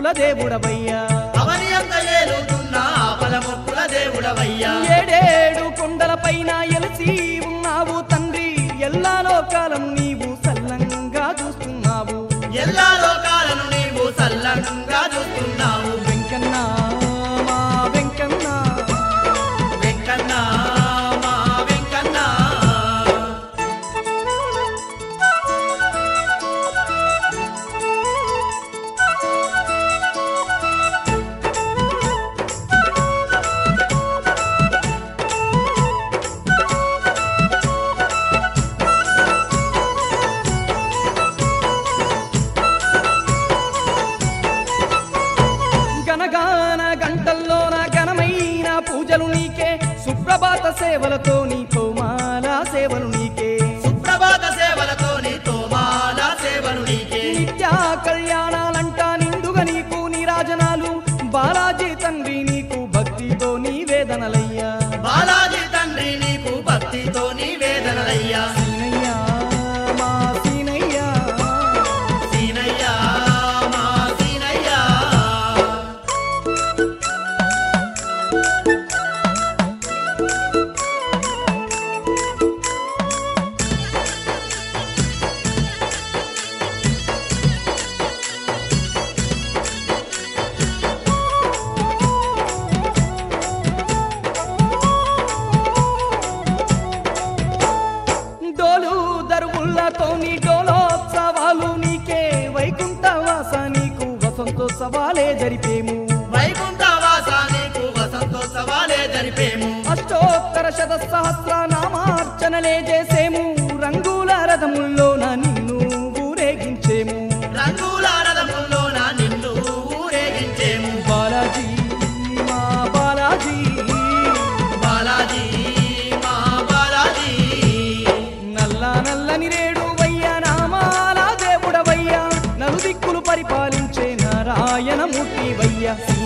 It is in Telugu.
దేవుడవయ్యా అవని అంత ఏలుతున్న ఆపద మొక్కుల దేవుడవయ్యా ఏడేడు కొండలపైన ఎలిసి ఉన్నావు తండ్రి ఎల్లా లోకాలం నీవు సల్లంగా చూస్తున్నావు ఎల్లా లోకాలను నీవు సల్లంగా చూస్తున్నావు వెంకన్న మా వెంకన్న వెంకన్న మా వెంకన్న గనగాన గంటల్లోన ఘనమైన పూజలు నీకే సుప్రభాత సేవలతో నీతో మాలా సేవలు నీకే సుప్రభాత సేవలతో నీతో మాల సేవలు నీకే నిత్య కళ్యాణాలంట నిండుగా నీకు నీరాజనాలు బాలాజీ తండ్రి నీకు భక్తితో నీ వేదనలయ్యా బాలాజీ తండ్రి నీకు భక్తితో నీ వేదనలయ్యా సీనయ్యా మా సీనయ్యా సీనయ్యా మా సీనయ్యా డోలు దరువులతో నీ డోలోత్సవాలు నీకే వైకుంఠవాస నీకు వసంతోత్సవాలే జరిపేము వైకుంఠవాస నీకు వసంతోత్సవాలే జరిపేము అష్టోత్తర శత సహస్ర నామార్చనలే చేసేము రంగుల రథముల్లోన నిన్ను ఊరేగించేము రంగుల రథముల్లోన నిన్ను ఊరేగించేము బాలాజీ మా బాలాజీ బాలాజీ మా బాలాజీ నల్ల నల్లని రేడు వయ్య నామాల దేవుడవయ్యా నలుదిక్కులు పరిపాలించే నారాయణ మూర్తి వయ్య